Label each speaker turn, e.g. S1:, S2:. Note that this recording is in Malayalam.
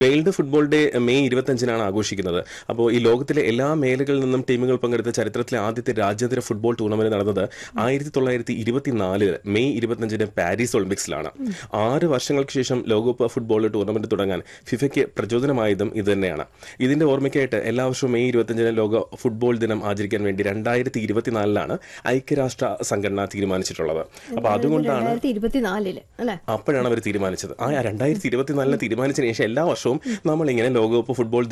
S1: വേൾഡ് ഫുട്ബോൾ ഡേ മെയ് ഇരുപത്തഞ്ചിനാണ് ആഘോഷിക്കുന്നത് അപ്പോൾ ഈ ലോകത്തിലെ എല്ലാ മേഖലകളിൽ നിന്നും ടീമുകൾ പങ്കെടുത്ത ചരിത്രത്തിലെ ആദ്യത്തെ രാജ്യാന്തര ഫുട്ബോൾ ടൂർണമെന്റ് നടന്നത് ആയിരത്തി തൊള്ളായിരത്തി ഇരുപത്തിനാലില് മെയ് ഇരുപത്തഞ്ചിന് പാരീസ് ഒളിമ്പിക്സിലാണ് ആറ് വർഷങ്ങൾക്ക് ശേഷം ലോകകപ്പ് ഫുട്ബോൾ ടൂർണമെന്റ് തുടങ്ങാൻ ഫിഫയ്ക്ക് പ്രചോദനമായതും ഇത് തന്നെയാണ് ഇതിന്റെ ഓർമ്മയ്ക്കായിട്ട് എല്ലാ വർഷവും മെയ് ഇരുപത്തഞ്ചിന് ലോക ഫുട്ബോൾ ദിനം ആചരിക്കാൻ വേണ്ടി രണ്ടായിരത്തി ഇരുപത്തിനാലിലാണ് ഐക്യരാഷ്ട്ര സംഘടന തീരുമാനിച്ചിട്ടുള്ളത് അപ്പൊ അതുകൊണ്ടാണ്
S2: രണ്ടായിരത്തി ഇരുപത്തിനാലില് അല്ലെ
S1: അപ്പോഴാണ് അവർ തീരുമാനിച്ചത് ആ രണ്ടായിരത്തി ഇരുപത്തിനാലിന് തീരുമാനിച്ചതിന് ശേഷം എല്ലാ വർഷവും നമ്മൾ ഇങ്ങനെ ലോകകപ്പ് ഫുട്ബോൾ